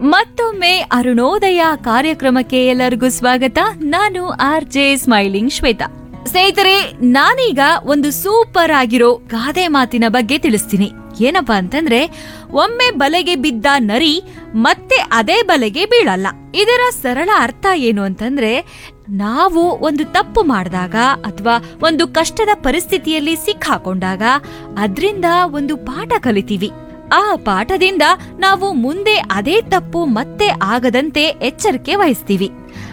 ಮತ್ತೊಮ್ಮೆ ಅರುಣೋದಯ ಕಾರ್ಯಕ್ರಮಕ್ಕೆ ಎಲ್ಲರಿಗೂ ಸ್ವಾಗತ ನಾನು ಆರ್ ಜೆ ಸ್ಮೈಲಿಂಗ್ ಶ್ವೇತಾ ಸ್ನೇಹಿತರೆ ನಾನೀಗ ಒಂದು ಸೂಪರ್ ಆಗಿರೋ ಗಾದೆ ಮಾತಿನ ಬಗ್ಗೆ ತಿಳಿಸ್ತೀನಿ ಏನಪ್ಪಾ ಅಂತಂದ್ರೆ ಒಮ್ಮೆ ಬಲೆಗೆ ಬಿದ್ದ ನರಿ ಮತ್ತೆ ಅದೇ ಬಲೆಗೆ ಬೀಳಲ್ಲ ಇದರ ಸರಳ ಅರ್ಥ ಏನು ಅಂತಂದ್ರೆ ನಾವು ಒಂದು ತಪ್ಪು ಮಾಡಿದಾಗ ಅಥವಾ ಒಂದು ಕಷ್ಟದ ಪರಿಸ್ಥಿತಿಯಲ್ಲಿ ಸಿಕ್ಕಾಕೊಂಡಾಗ ಅದ್ರಿಂದ ಒಂದು ಪಾಠ ಕಲಿತೀವಿ ಆ ಪಾಠದಿಂದ ನಾವು ಮುಂದೆ ಅದೇ ತಪ್ಪು ಮತ್ತೆ ಆಗದಂತೆ ಎಚ್ಚರಿಕೆ ವಹಿಸ್ತೀವಿ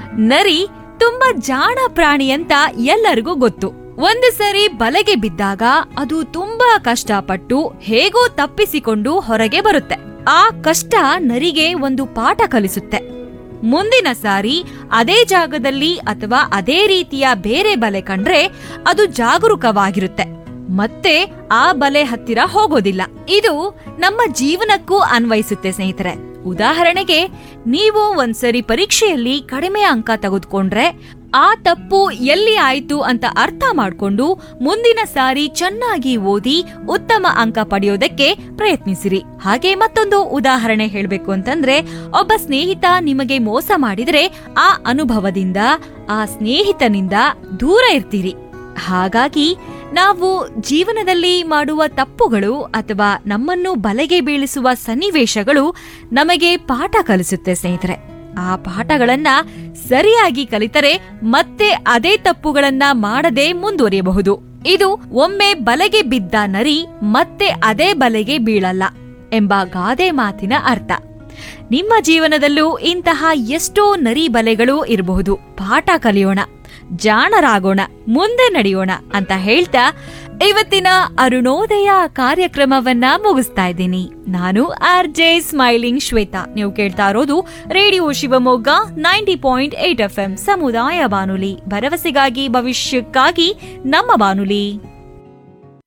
ನರಿ ತುಂಬಾ ಜಾಣ ಪ್ರಾಣಿ ಅಂತ ಎಲ್ಲರಿಗೂ ಗೊತ್ತು ಒಂದು ಸರಿ ಬಲೆಗೆ ಬಿದ್ದಾಗ ಅದು ತುಂಬಾ ಕಷ್ಟಪಟ್ಟು ಹೇಗೋ ತಪ್ಪಿಸಿಕೊಂಡು ಹೊರಗೆ ಬರುತ್ತೆ ಆ ಕಷ್ಟ ನರಿಗೆ ಒಂದು ಪಾಠ ಕಲಿಸುತ್ತೆ ಮುಂದಿನ ಸಾರಿ ಅದೇ ಜಾಗದಲ್ಲಿ ಅಥವಾ ಅದೇ ರೀತಿಯ ಬೇರೆ ಬಲೆ ಕಂಡ್ರೆ ಅದು ಜಾಗರೂಕವಾಗಿರುತ್ತೆ ಮತ್ತೆ ಆ ಬಲೆ ಹತ್ತಿರ ಹೋಗೋದಿಲ್ಲ ಇದು ನಮ್ಮ ಜೀವನಕ್ಕೂ ಅನ್ವಯಿಸುತ್ತೆ ಸ್ನೇಹಿತರೆ ಉದಾಹರಣೆಗೆ ನೀವು ಒಂದ್ಸರಿ ಪರೀಕ್ಷೆಯಲ್ಲಿ ಕಡಿಮೆ ಅಂಕ ತೆಗೆದುಕೊಂಡ್ರೆ ಆ ತಪ್ಪು ಎಲ್ಲಿ ಆಯ್ತು ಅಂತ ಅರ್ಥ ಮಾಡ್ಕೊಂಡು ಮುಂದಿನ ಸಾರಿ ಚೆನ್ನಾಗಿ ಓದಿ ಉತ್ತಮ ಅಂಕ ಪಡೆಯೋದಕ್ಕೆ ಪ್ರಯತ್ನಿಸಿರಿ ಹಾಗೆ ಮತ್ತೊಂದು ಉದಾಹರಣೆ ಹೇಳ್ಬೇಕು ಅಂತಂದ್ರೆ ಒಬ್ಬ ಸ್ನೇಹಿತ ನಿಮಗೆ ಮೋಸ ಮಾಡಿದ್ರೆ ಆ ಅನುಭವದಿಂದ ಆ ಸ್ನೇಹಿತನಿಂದ ದೂರ ಇರ್ತೀರಿ ಹಾಗಾಗಿ ನಾವು ಜೀವನದಲ್ಲಿ ಮಾಡುವ ತಪ್ಪುಗಳು ಅಥವಾ ನಮ್ಮನ್ನು ಬಲೆಗೆ ಬೀಳಿಸುವ ಸನ್ನಿವೇಶಗಳು ನಮಗೆ ಪಾಠ ಕಲಿಸುತ್ತೆ ಸ್ನೇಹಿತರೆ ಆ ಪಾಠಗಳನ್ನ ಸರಿಯಾಗಿ ಕಲಿತರೆ ಮತ್ತೆ ಅದೇ ತಪ್ಪುಗಳನ್ನ ಮಾಡದೆ ಮುಂದುವರಿಯಬಹುದು ಇದು ಒಮ್ಮೆ ಬಲೆಗೆ ಬಿದ್ದ ನರಿ ಮತ್ತೆ ಅದೇ ಬಲೆಗೆ ಬೀಳಲ್ಲ ಎಂಬ ಗಾದೆ ಮಾತಿನ ಅರ್ಥ ನಿಮ್ಮ ಜೀವನದಲ್ಲೂ ಇಂತಹ ಎಷ್ಟೋ ನರಿ ಬಲೆಗಳು ಇರಬಹುದು ಪಾಠ ಕಲಿಯೋಣ ಜಾಣರಾಗೋಣ ಮುಂದೆ ನಡೆಯೋಣ ಅಂತ ಹೇಳ್ತಾ ಇವತ್ತಿನ ಅರುಣೋದಯ ಕಾರ್ಯಕ್ರಮವನ್ನ ಮುಗಿಸ್ತಾ ಇದ್ದೀನಿ ನಾನು ಆರ್ ಜೆ ಸ್ಮೈಲಿಂಗ್ ಶ್ವೇತಾ ನೀವು ಕೇಳ್ತಾ ಇರೋದು radio Shivamogga ninety point eight F M ಸಮುದಾಯ ಬಾನುಲಿ ಭರವಸೆಗಾಗಿ ಭವಿಷ್ಯಕ್ಕಾಗಿ ನಮ್ಮ ಬಾನುಲಿ